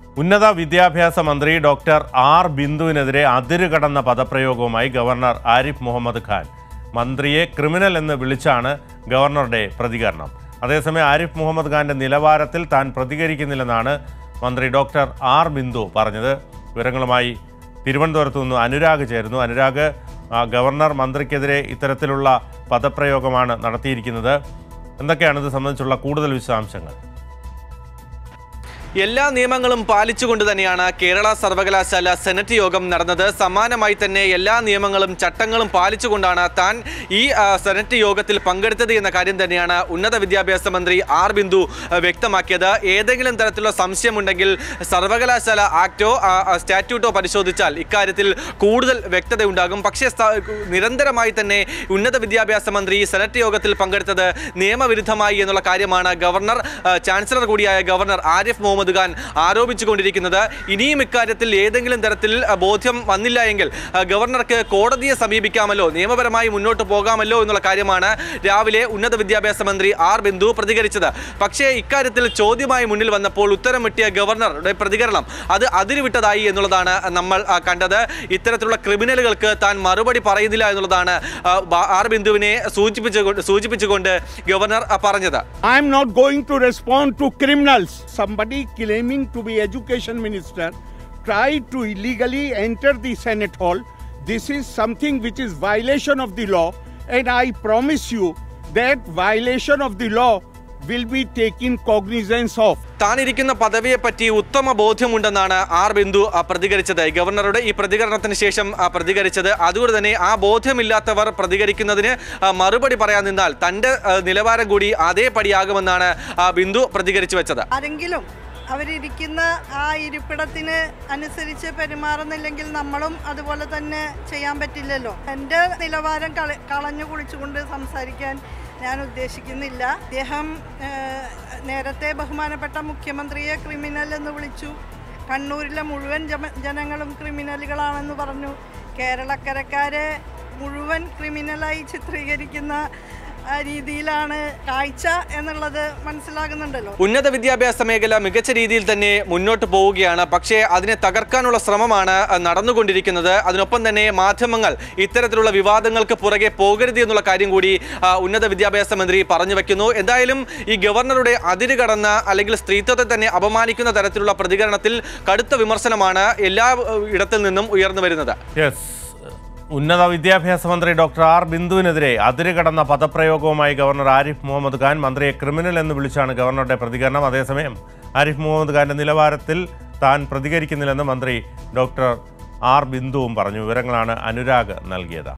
ഉന്നത വിദ്യാഭ്യാസ മന്ത്രി ഡോക്ടർ ആർ ബിന്ദുവിനെതിരെ അതിരുകടന്ന പദപ്രയോഗവുമായി ഗവർണർ ആരിഫ് മുഹമ്മദ് ഖാൻ മന്ത്രിയെ ക്രിമിനൽ എന്ന് വിളിച്ചാണ് ഗവർണറുടെ പ്രതികരണം അതേസമയം ആരിഫ് മുഹമ്മദ് ഖാന്റെ നിലവാരത്തിൽ താൻ പ്രതികരിക്കുന്നില്ലെന്നാണ് മന്ത്രി ഡോക്ടർ ആർ ബിന്ദു പറഞ്ഞത് വിവരങ്ങളുമായി തിരുവനന്തപുരത്ത് നിന്ന് അനുരാഗ് ചേരുന്നു അനുരാഗ് ആ, ഗവർണർ മന്ത്രിക്കെതിരെ ഇത്തരത്തിലുള്ള പദപ്രയോഗമാണ് നടത്തിയിരിക്കുന്നത് എന്തൊക്കെയാണ് ഇത് സംബന്ധിച്ചുള്ള കൂടുതൽ വിശദാംശങ്ങൾ എല്ലാ നിയമങ്ങളും പാലിച്ചുകൊണ്ട് തന്നെയാണ് കേരള സർവകലാശാല സെനറ്റ് യോഗം നടന്നത് സമാനമായി തന്നെ എല്ലാ നിയമങ്ങളും ചട്ടങ്ങളും പാലിച്ചുകൊണ്ടാണ് താൻ ഈ ആ, സെനറ്റ് യോഗത്തിൽ പങ്കെടുത്തത് എന്ന കാര്യം തന്നെയാണ് ഉന്നത വിദ്യാഭ്യാസ മന്ത്രി ആർ ബിന്ദു ആ, വ്യക്തമാക്കിയത് ഏതെങ്കിലും തരത്തിലുള്ള സംശയമുണ്ടെങ്കിൽ സർവകലാശാല ആക്ടോ ആ, ആ, സ്റ്റാറ്റ്യൂട്ടോ പരിശോധിച്ചാൽ ഇക്കാര്യത്തിൽ കൂടുതൽ വ്യക്തത ഉണ്ടാകും പക്ഷേ സ- നിരന്തരമായി തന്നെ ഉന്നത വിദ്യാഭ്യാസ മന്ത്രി സെനറ്റ് യോഗത്തിൽ പങ്കെടുത്തത് നിയമവിരുദ്ധമായി എന്നുള്ള കാര്യമാണ് ഗവർണർ ആ, ചാൻസലർ കൂടിയായ ഗവർണർ ആരിഫ് മുഹമ്മദ് ഖാൻ ആരോപിച്ചുകൊണ്ടിരിക്കുന്നത് ഇനിയും ഇക്കാര്യത്തിൽ ഏതെങ്കിലും തരത്തിൽ ആ, ബോധ്യം വന്നില്ല എങ്കിൽ ആ, ഗവർണർക്ക് കോടതിയെ സമീപിക്കാമല്ലോ നിയമപരമായി മുന്നോട്ട് പോകാമല്ലോ എന്നുള്ള കാര്യമാണ് രാവിലെ ഉന്നത വിദ്യാഭ്യാസ മന്ത്രി ആർ ബിന്ദു പ്രതികരിച്ചത് പക്ഷേ ഇക്കാര്യത്തിൽ ചോദ്യമായി മുന്നിൽ വന്നപ്പോൾ ഉത്തരം വെട്ടിയ ഗവർണറുടെ പ്രതികരണം അത് അതിരുവിട്ടതായി എന്നുള്ളതാണ് നമ്മൾ ആ, കണ്ടത് ഇത്തരത്തിലുള്ള ക്രിമിനലുകൾക്ക് താൻ മറുപടി പറയുന്നില്ല എന്നുള്ളതാണ് ആ, ബ- ആർ ബിന്ദുവിനെ സൂചിപ്പിച്ചുകൊണ്ട് സൂചിപ്പിച്ചുകൊണ്ട് ഗവർണർ ആ, പറഞ്ഞത് I am not going to respond to criminals. Somebody claiming to be education minister tried to illegally enter the Senate hall. This is something which is violation of the law and I promise you that violation of the law will be taken cognizance of. താനിരിക്കുന്ന പദവിയെ പറ്റി ഉത്തമ ബോധ്യമുണ്ടെന്നാണ് R Bindu ആ, പ്രതികരിച്ചത് ഗവർണറുടെ ഈ പ്രതികരണത്തിന് ശേഷം ആ, പ്രതികരിച്ചത് അതുകൊണ്ട് തന്നെ ആ ബോധ്യമില്ലാത്തവർ പ്രതികരിക്കുന്നതിന് ആ, മറുപടി പറയാൻ നിന്നാൽ തന്റെ ആ, നിലവാരം കൂടി അതേപടിയാകുമെന്നാണ് ആ, ബിന്ദു പ്രതികരിച്ചു വെച്ചത് ആരെങ്കിലും അവരിരിക്കുന്ന ആ ഇരിപ്പിടത്തിന് അനുസരിച്ച് പെരുമാറുന്നില്ലെങ്കിൽ നമ്മളും അതുപോലെ തന്നെ ചെയ്യാൻ പറ്റില്ലല്ലോ എൻ്റെ നിലവാരം കള കളഞ്ഞു കുളിച്ചുകൊണ്ട് സംസാരിക്കാൻ ഞാൻ ഉദ്ദേശിക്കുന്നില്ല അദ്ദേഹം ഏഹ്, നേരത്തെ ബഹുമാനപ്പെട്ട മുഖ്യമന്ത്രിയെ ക്രിമിനൽ എന്ന് വിളിച്ചു കണ്ണൂരിലെ മുഴുവൻ ജമ- ജനങ്ങളും ക്രിമിനലുകളാണെന്ന് പറഞ്ഞു കേരളക്കരക്കാരെ മുഴുവൻ ക്രിമിനലായി ചിത്രീകരിക്കുന്ന ആ, രീതിയിലാണ് കാഴ്ച എന്നുള്ളത് മനസ്സിലാകുന്നുണ്ടല്ലോ ഉന്നത വിദ്യാഭ്യാസ മേഖല മികച്ച രീതിയിൽ തന്നെ മുന്നോട്ട് പോവുകയാണ് പക്ഷേ അതിനെ തകർക്കാനുള്ള ശ്രമമാണ് അഹ്, നടന്നുകൊണ്ടിരിക്കുന്നത് അതിനൊപ്പം തന്നെ മാധ്യമങ്ങൾ ഇത്തരത്തിലുള്ള വിവാദങ്ങൾക്ക് പുറകെ പോകരുത് എന്നുള്ള കാര്യം കൂടി ആ, ഉന്നത വിദ്യാഭ്യാസ മന്ത്രി പറഞ്ഞു വെക്കുന്നു എന്തായാലും ഈ ഗവർണറുടെ അതിര് കടന്ന അല്ലെങ്കിൽ സ്ത്രീത്വത്തെ തന്നെ അപമാനിക്കുന്ന തരത്തിലുള്ള പ്രതികരണത്തിൽ കടുത്ത വിമർശനമാണ് എല്ലാ അഹ്, ഇടത്തിൽ നിന്നും ഉയർന്നു വരുന്നത് യെസ് ഉന്നത വിദ്യാഭ്യാസ മന്ത്രി ഡോക്ടർ ആർ ബിന്ദുവിനെതിരെ അതിരുകടന്ന പദപ്രയോഗവുമായി ഗവർണർ ആരിഫ് മുഹമ്മദ് ഖാൻ മന്ത്രിയെ ക്രിമിനൽ എന്ന് വിളിച്ചാണ് ഗവർണറുടെ പ്രതികരണം അതേസമയം ആരിഫ് മുഹമ്മദ് ഖാന്റെ നിലവാരത്തിൽ താൻ പ്രതികരിക്കുന്നില്ലെന്ന് മന്ത്രി ഡോക്ടർ ആർ ബിന്ദുവും പറഞ്ഞു വിവരങ്ങളാണ് അനുരാഗ് നൽകിയത്